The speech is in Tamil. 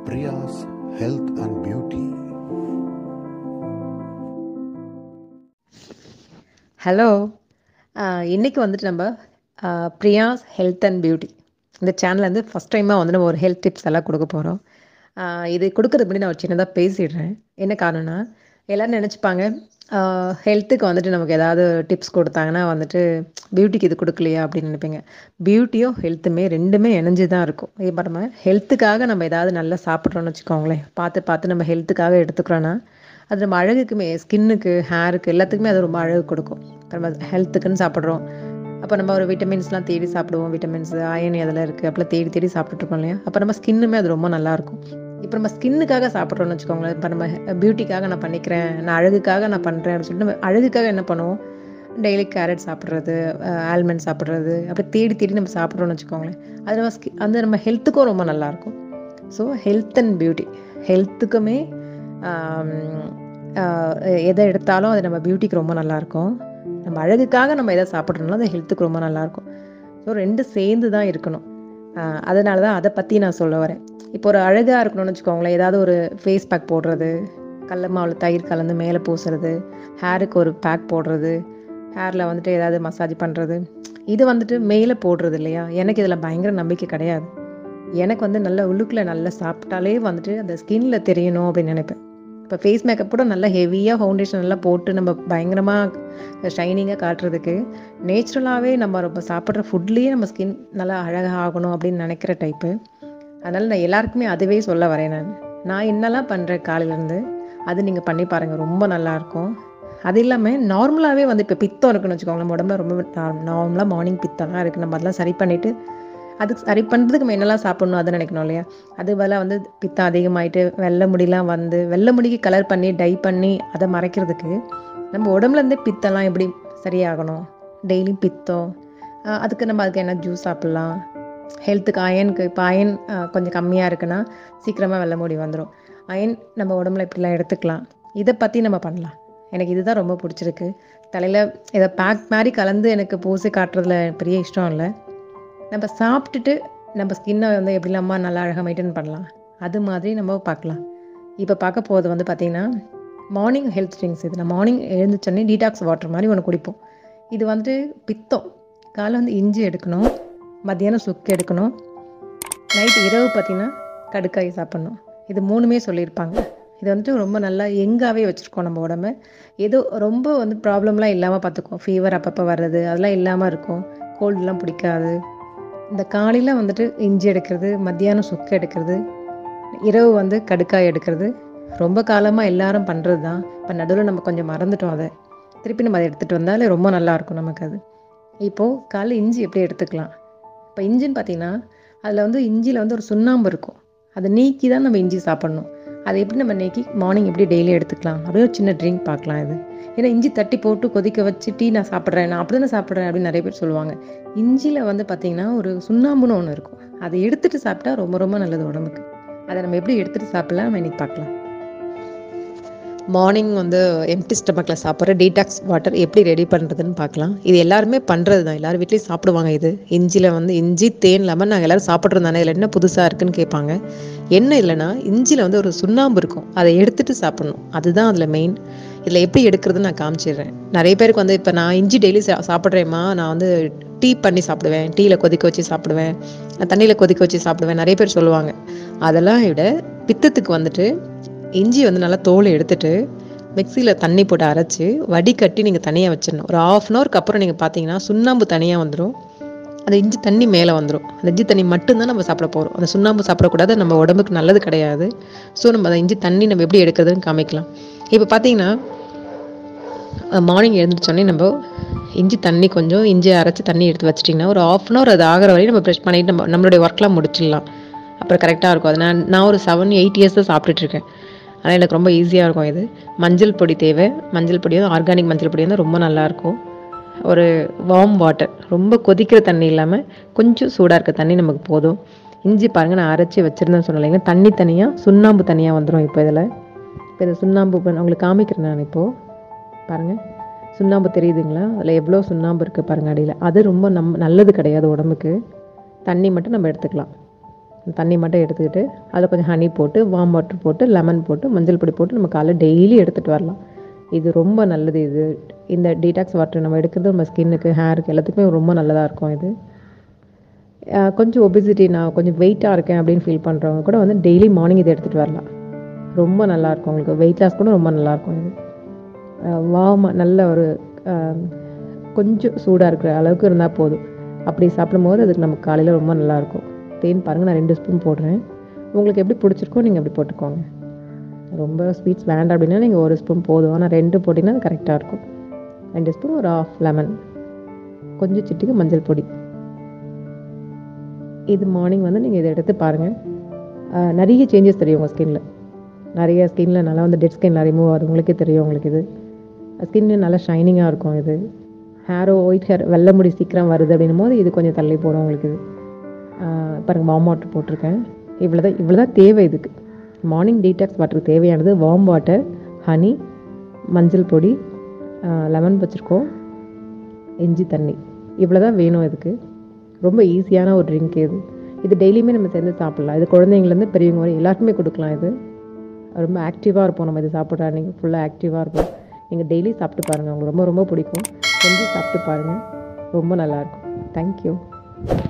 Priya's Health and Beauty. Hello இன்றைக்கி வந்துட்டு நம்ம பிரியாஸ் ஹெல்த் அண்ட் பியூட்டி இந்த சேனல் வந்து ஃபஸ்ட் டைமாக வந்து நம்ம ஒரு ஹெல்த் டிப்ஸ் எல்லாம் கொடுக்க போகிறோம் இது கொடுக்கறது முன்னாடி நான் ஒரு சின்னதாக பேசிடுறேன் என்ன காரணம்னா எல்லோரும் நினச்சிப்பாங்க ஹெல்த்துக்கு வந்துட்டு நமக்கு ஏதாவது டிப்ஸ் கொடுத்தாங்கன்னா வந்துட்டு பியூட்டிக்கு இது கொடுக்கலையா அப்படின்னு நினைப்பீங்க பியூட்டியும் ஹெல்த்துமே ரெண்டுமே இணைஞ்சு தான் இருக்கும் இப்போ நம்ம ஹெல்த்துக்காக நம்ம ஏதாவது நல்லா சாப்பிட்றோன்னு வச்சுக்கோங்களேன் பார்த்து பார்த்து நம்ம ஹெல்த்துக்காக எடுத்துக்கிறோன்னா அது நம்ம அழகுக்குமே ஸ்கின்னுக்கு ஹேருக்கு எல்லாத்துக்குமே அது ரொம்ப அழகு கொடுக்கும் இப்போ நம்ம ஹெல்த்துக்குன்னு சாப்பிட்றோம் அப்போ நம்ம ஒரு விட்டமின்ஸ்லாம் தேடி சாப்பிடுவோம் விட்டமின்ஸ் அயன் எதில் இருக்குது அப்படிலாம் தேடி தேடி சாப்பிட்டுருக்கோம் இல்லையா அப்போ நம்ம ஸ்கின்னுமே அது ரொம்ப நல்லாயிருக்கும் இப்போ நம்ம ஸ்கின்னுக்காக சாப்பிட்றோம்னு வச்சுக்கோங்களேன் இப்போ நம்ம பியூட்டிக்காக நான் பண்ணிக்கிறேன் நான் அழகுக்காக நான் பண்ணுறேன் அப்படின்னு சொல்லிட்டு நம்ம அழகுக்காக என்ன பண்ணுவோம் டெய்லி கேரட் சாப்பிட்றது ஆல்மண்ட் சாப்பிட்றது அப்படி தேடி தேடி நம்ம சாப்பிட்றோம்னு வச்சுக்கோங்களேன் அது நம்ம ஸ்கி அந்த நம்ம ஹெல்த்துக்கும் ரொம்ப நல்லாயிருக்கும் ஸோ ஹெல்த் அண்ட் பியூட்டி ஹெல்த்துக்குமே எதை எடுத்தாலும் அது நம்ம பியூட்டிக்கு ரொம்ப நல்லாயிருக்கும் நம்ம அழகுக்காக நம்ம எதை சாப்பிட்றோம்னா அது ஹெல்த்துக்கு ரொம்ப நல்லாயிருக்கும் ஸோ ரெண்டு சேர்ந்து தான் இருக்கணும் அதனால தான் அதை பற்றி நான் சொல்ல வரேன் இப்போ ஒரு அழகாக இருக்கணும்னு வச்சுக்கோங்களேன் ஏதாவது ஒரு ஃபேஸ் பேக் போடுறது கடல மாவில் தயிர் கலந்து மேலே பூசுறது ஹேருக்கு ஒரு பேக் போடுறது ஹேரில் வந்துட்டு ஏதாவது மசாஜ் பண்ணுறது இது வந்துட்டு மேலே போடுறது இல்லையா எனக்கு இதில் பயங்கர நம்பிக்கை கிடையாது எனக்கு வந்து நல்ல உள்ளுக்குள்ளே நல்லா சாப்பிட்டாலே வந்துட்டு அந்த ஸ்கின்ல தெரியணும் அப்படின்னு நினைப்பேன் இப்போ ஃபேஸ் மேக்கப் கூட நல்லா ஹெவியாக ஃபவுண்டேஷன் எல்லாம் போட்டு நம்ம பயங்கரமாக ஷைனிங்காக காட்டுறதுக்கு நேச்சுரலாகவே நம்ம ரொம்ப சாப்பிட்ற ஃபுட்லேயே நம்ம ஸ்கின் நல்லா அழகாக ஆகணும் அப்படின்னு நினைக்கிற டைப்பு அதனால் நான் எல்லாருக்குமே அதுவே சொல்ல வரேன் நான் நான் என்னெல்லாம் பண்ணுறேன் காலையிலேருந்து அது நீங்கள் பண்ணி பாருங்கள் ரொம்ப நல்லாயிருக்கும் அது இல்லாமல் நார்மலாகவே வந்து இப்போ பித்தம் இருக்குன்னு வச்சுக்கோங்களேன் நம்ம உடம்புல ரொம்ப நார்மலாக மார்னிங் பித்தம்லாம் இருக்குது நம்ம அதெல்லாம் சரி பண்ணிவிட்டு அதுக்கு சரி பண்ணுறதுக்கு நம்ம என்னெல்லாம் சாப்பிட்ணும் அதை நினைக்கணும் இல்லையா அது பதிலாக வந்து பித்தம் அதிகமாயிட்டு வெள்ளை முடியெலாம் வந்து வெள்ளை முடிக்கு கலர் பண்ணி டை பண்ணி அதை மறைக்கிறதுக்கு நம்ம உடம்புலேருந்தே பித்தம்லாம் எப்படி சரியாகணும் டெய்லியும் பித்தம் அதுக்கு நம்ம அதுக்கு என்ன ஜூஸ் சாப்பிட்லாம் ஹெல்த்துக்கு அயனுக்கு இப்போ அயன் கொஞ்சம் கம்மியாக இருக்குன்னா சீக்கிரமாக வெள்ளை முடி வந்துடும் அயன் நம்ம உடம்புல இப்படிலாம் எடுத்துக்கலாம் இதை பற்றி நம்ம பண்ணலாம் எனக்கு இதுதான் ரொம்ப பிடிச்சிருக்கு தலையில் இதை பேக் மாதிரி கலந்து எனக்கு பூசி காட்டுறதுல பெரிய இஷ்டம் இல்லை நம்ம சாப்பிட்டுட்டு நம்ம ஸ்கின்னை வந்து எப்படிலாமா நல்லா அழகாக மெயின்டைன் பண்ணலாம் அது மாதிரி நம்ம பார்க்கலாம் இப்போ பார்க்க போகிறது வந்து பார்த்திங்கன்னா மார்னிங் ஹெல்த் ட்ரிங்க்ஸ் இது நான் மார்னிங் எழுந்துச்சோடனே டீடாக்ஸ் வாட்டர் மாதிரி ஒன்று குடிப்போம் இது வந்துட்டு பித்தம் காலை வந்து இஞ்சி எடுக்கணும் மத்தியானம் சுக்கு எடுக்கணும் நைட் இரவு பார்த்திங்கன்னா கடுக்காய் சாப்பிட்ணும் இது மூணுமே சொல்லியிருப்பாங்க இது வந்துட்டு ரொம்ப நல்லா எங்காவே வச்சுருக்கோம் நம்ம உடம்ப ஏதோ ரொம்ப வந்து ப்ராப்ளம்லாம் இல்லாமல் பார்த்துக்குவோம் ஃபீவர் அப்பப்போ வர்றது அதெல்லாம் இல்லாமல் இருக்கும் கோல்டுலாம் பிடிக்காது இந்த காலையில் வந்துட்டு இஞ்சி எடுக்கிறது மத்தியானம் சுக்கு எடுக்கிறது இரவு வந்து கடுக்காய் எடுக்கிறது ரொம்ப காலமாக எல்லாரும் பண்ணுறது தான் இப்போ நடுவில் நம்ம கொஞ்சம் மறந்துட்டோம் அதை திருப்பி நம்ம அதை எடுத்துகிட்டு வந்தாலே ரொம்ப நல்லாயிருக்கும் நமக்கு அது இப்போது காலைல இஞ்சி எப்படி எடுத்துக்கலாம் இப்போ இஞ்சின்னு பார்த்தீங்கன்னா அதில் வந்து இஞ்சியில் வந்து ஒரு சுண்ணாம்பு இருக்கும் அதை நீக்கி தான் நம்ம இஞ்சி சாப்பிட்ணும் அதை எப்படி நம்ம நீக்கி மார்னிங் எப்படி டெய்லி எடுத்துக்கலாம் அப்படியே ஒரு சின்ன ட்ரிங்க் பார்க்கலாம் இது ஏன்னா இஞ்சி தட்டி போட்டு கொதிக்க வச்சு டீ நான் சாப்பிட்றேன் நான் அப்படி தானே சாப்பிட்றேன் அப்படின்னு நிறைய பேர் சொல்லுவாங்க இஞ்சியில் வந்து பார்த்திங்கன்னா ஒரு சுண்ணாம்புன்னு ஒன்று இருக்கும் அதை எடுத்துகிட்டு சாப்பிட்டா ரொம்ப ரொம்ப நல்லது உடம்புக்கு அதை நம்ம எப்படி எடுத்துகிட்டு சாப்பிட்லாம் நம்ம இன்னைக்கு பார்க்கலாம் மார்னிங் வந்து எம்டி ஸ்டமக்கில் சாப்பிட்ற டீடாக்ஸ் வாட்டர் எப்படி ரெடி பண்ணுறதுன்னு பார்க்கலாம் இது எல்லாருமே பண்ணுறது தான் எல்லாரும் வீட்லேயும் சாப்பிடுவாங்க இது இஞ்சியில் வந்து இஞ்சி தேன் லெமன் நாங்கள் எல்லோரும் சாப்பிட்றது தானே இதில் என்ன புதுசாக இருக்குன்னு கேட்பாங்க என்ன இல்லைன்னா இஞ்சியில் வந்து ஒரு சுண்ணாம்பு இருக்கும் அதை எடுத்துகிட்டு சாப்பிடணும் அதுதான் அதில் மெயின் இதில் எப்படி எடுக்கிறதுன்னு நான் காமிச்சிடுறேன் நிறைய பேருக்கு வந்து இப்போ நான் இஞ்சி டெய்லி சா சாப்பிட்றேம்மா நான் வந்து டீ பண்ணி சாப்பிடுவேன் டீயில் கொதிக்க வச்சு சாப்பிடுவேன் தண்ணியில் கொதிக்க வச்சு சாப்பிடுவேன் நிறைய பேர் சொல்லுவாங்க அதெல்லாம் விட பித்தத்துக்கு வந்துட்டு இஞ்சி வந்து நல்லா தோலை எடுத்துட்டு மிக்சியில் தண்ணி போட்டு அரைச்சி வடிகட்டி நீங்கள் தனியாக வச்சிடணும் ஒரு ஆஃப் அன் ஹவருக்கு அப்புறம் நீங்கள் பார்த்தீங்கன்னா சுண்ணாம்பு தனியாக வந்துடும் அந்த இஞ்சி தண்ணி மேலே வந்துடும் அந்த இஞ்சி தண்ணி மட்டும்தான் நம்ம சாப்பிட போகிறோம் அந்த சுண்ணாம்பு சாப்பிடக்கூடாது நம்ம உடம்புக்கு நல்லது கிடையாது ஸோ நம்ம அந்த இஞ்சி தண்ணி நம்ம எப்படி எடுக்கிறதுன்னு காமிக்கலாம் இப்போ பார்த்தீங்கன்னா மார்னிங் எழுந்திரிச்சோடனே நம்ம இஞ்சி தண்ணி கொஞ்சம் இஞ்சி அரைச்சி தண்ணி எடுத்து வச்சிட்டிங்கன்னா ஒரு ஆஃப் அன் ஹவர் அது ஆகிற வரையும் நம்ம ப்ரெஷ் பண்ணிட்டு நம்ம நம்மளுடைய ஒர்க்லாம் முடிச்சிடலாம் அப்புறம் கரெக்டாக இருக்கும் அது நான் நான் ஒரு செவன் எயிட் இயர்ஸ் தான் சாப்பிட்டுட்ருக்கேன் ஆனால் எனக்கு ரொம்ப ஈஸியாக இருக்கும் இது மஞ்சள் பொடி தேவை மஞ்சள் பொடி வந்து ஆர்கானிக் மஞ்சள் பொடி வந்து ரொம்ப நல்லாயிருக்கும் ஒரு வார்ம் வாட்டர் ரொம்ப கொதிக்கிற தண்ணி இல்லாமல் கொஞ்சம் சூடாக இருக்க தண்ணி நமக்கு போதும் இஞ்சி பாருங்கள் நான் அரைச்சி வச்சுருந்தேன்னு சொன்னலைங்க தண்ணி தனியாக சுண்ணாம்பு தனியாக வந்துடும் இப்போ இதில் இப்போ இந்த சுண்ணாம்பு உங்களுக்கு காமிக்கிறேன் நான் இப்போது பாருங்கள் சுண்ணாம்பு தெரியுதுங்களா அதில் எவ்வளோ சுண்ணாம்பு இருக்குது பாருங்கள் அடியில் அது ரொம்ப நம் நல்லது கிடையாது உடம்புக்கு தண்ணி மட்டும் நம்ம எடுத்துக்கலாம் தண்ணி மட்டும் எடுத்துக்கிட்டு அதில் கொஞ்சம் ஹனி போட்டு வார்ம் வாட்டர் போட்டு லெமன் போட்டு மஞ்சள் பொடி போட்டு நம்ம காலைல டெய்லி எடுத்துகிட்டு வரலாம் இது ரொம்ப நல்லது இது இந்த டீடாக்ஸ் வாட்டர் நம்ம எடுக்கிறது நம்ம ஸ்கின்னுக்கு ஹேருக்கு எல்லாத்துக்குமே ரொம்ப நல்லதாக இருக்கும் இது அஹ் கொஞ்சம் ஒபிசிட்டி நான் கொஞ்சம் வெயிட்டாக இருக்கேன் அப்படின்னு ஃபீல் பண்ணுறவங்க கூட வந்து டெய்லி மார்னிங் இதை எடுத்துகிட்டு வரலாம் ரொம்ப நல்லாயிருக்கும் உங்களுக்கு வெயிட் லாஸ் கூட ரொம்ப நல்லாயிருக்கும் இது வார்மாக நல்ல ஒரு அஹ், கொஞ்சம் சூடாக இருக்கிற அளவுக்கு இருந்தால் போதும் அப்படி சாப்பிடும்போது அதுக்கு நமக்கு காலையில் ரொம்ப நல்லாயிருக்கும் தேன் பாருங்கள் நான் ரெண்டு ஸ்பூன் போடுறேன் உங்களுக்கு எப்படி பிடிச்சிருக்கோ நீங்கள் அப்படி போட்டுக்கோங்க ரொம்ப ஸ்வீட்ஸ் வேண்டாம் அப்படின்னா நீங்கள் ஒரு ஸ்பூன் போதும் ஆனால் ரெண்டு போட்டிங்கன்னா அது கரெக்டாக இருக்கும் ரெண்டு ஸ்பூன் ஒரு ஆஃப் லெமன் கொஞ்சம் சிட்டிக்கு மஞ்சள் பொடி இது மார்னிங் வந்து நீங்கள் இதை எடுத்து பாருங்கள் ஆஹ் நிறைய சேஞ்சஸ் தெரியும் உங்கள் ஸ்கின்ல நிறைய ஸ்கின்ல நல்லா வந்து டெட் ஸ்கின்ல ரிமூவ் ஆகுது உங்களுக்கே தெரியும் உங்களுக்கு இது ஸ்கின்னு நல்லா ஷைனிங்காக இருக்கும் இது ஹேரோ ஒயிட் ஹேர் வெள்ளை முடி சீக்கிரம் வருது அப்படின்னும் போது இது கொஞ்சம் தள்ளி போடும் உங்களுக்கு இது ஆஹ் பாருங்க வார்ம் வாட்டர் போட்டிருக்கேன் இவ்வளோ தான் இவ்வளோ தான் தேவை இதுக்கு மார்னிங் டீடாக்ஸ் வாட்டருக்கு தேவையானது வார்ம் வாட்டர் ஹனி மஞ்சள் பொடி லெமன் வச்சுருக்கோம் இஞ்சி தண்ணி இவ்வளோ தான் வேணும் இதுக்கு ரொம்ப ஈஸியான ஒரு ட்ரிங்க் இது இது டெய்லியுமே நம்ம சேர்ந்து சாப்பிட்லாம் இது குழந்தைங்கலேருந்து பெரியவங்க வரை எல்லாருக்குமே கொடுக்கலாம் இது ரொம்ப ஆக்டிவாக இருப்போம் நம்ம இது சாப்பிட்ற அன்றைக்கி ஃபுல்லாக ஆக்டிவாக இருப்போம் நீங்கள் டெய்லி சாப்பிட்டு பாருங்கள் உங்களுக்கு ரொம்ப ரொம்ப பிடிக்கும் செஞ்சு சாப்பிட்டு பாருங்கள் ரொம்ப நல்லாயிருக்கும் தேங்க்யூ